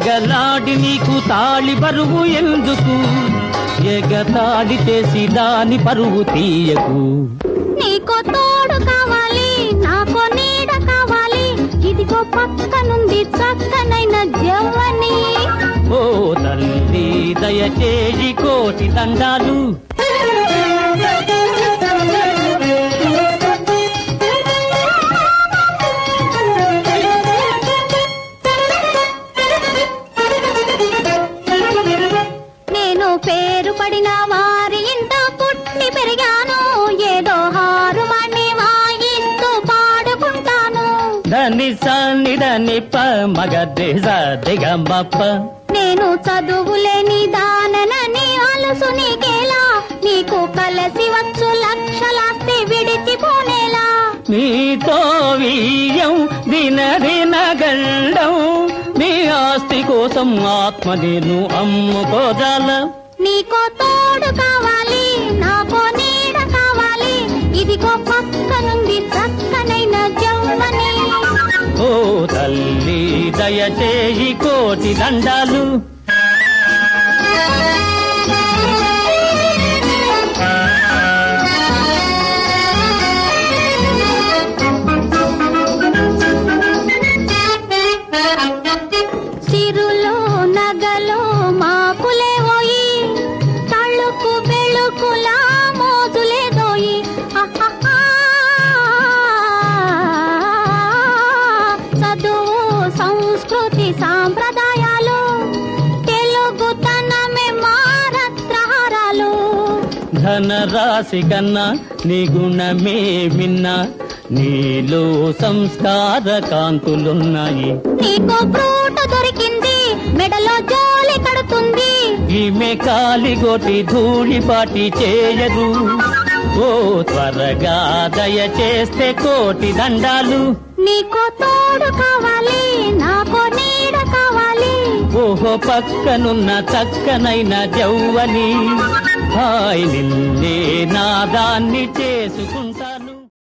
తగలాడి నీకు తాళి బరువు ఎందుకు ఎగతాళి చేసి దాని పరువు తీయకు నీకో తోడు కావాలి నాకో నీడ కావాలి ఇదిగో పక్కనుంది చక్కనైన జవ్వని ఓ తల్లి దయచేసి కోటి దండాలు నేను పేరు పడిన వారి ఇంట పుట్టి పెరిగాను ఏదో హారు వాణ్ణి వాయిస్తూ పాడుకుంటాను దని సన్ని దని ప మగ దిగమ్మప్ప నేను చదువులేని దాననని అలసు నీకేలా నీకు కలసి వచ్చు లక్షలాస్తి విడిచిపోనేలా నీతో వీయం దిన దిన గండం నీ ఆస్తి కోసం ఆత్మ నేను అమ్ముకోజాల నీకో తోడు కావాలి నాకో నీడ కావాలి ఇదిగో పక్కనుంది చక్కనైన జవ్వని ఓ తల్లి దయచేయి కోటి దండాలు సిరులో నగలో మాకులేవోయి తళుకు బెళుకులా మోజులేదోయి అహహా. చదువు సంస్కృతి సాంప్రదాయాలు తెలుగుతనమే మారత్రహారాలు ధనరాశి కన్నా నీ గుణమే మిన్నా నీలో సంస్కార కాంతులున్నాయి నీకో ఫ్రూట్ దొరికింది మెడలో జోలి కడుతుంది ఈమె కాలిగోటి ధూళిపాటి చేయరు ఓ త్వరగా దయచేస్తే కోటి దండాలు నీకో తోడు కావాలి నాకో నీడ కావాలి ఓహో పక్కనున్న చక్కనైన జౌవని హాయ్ నిన్నే నాదాన్ని చేసుకుంటా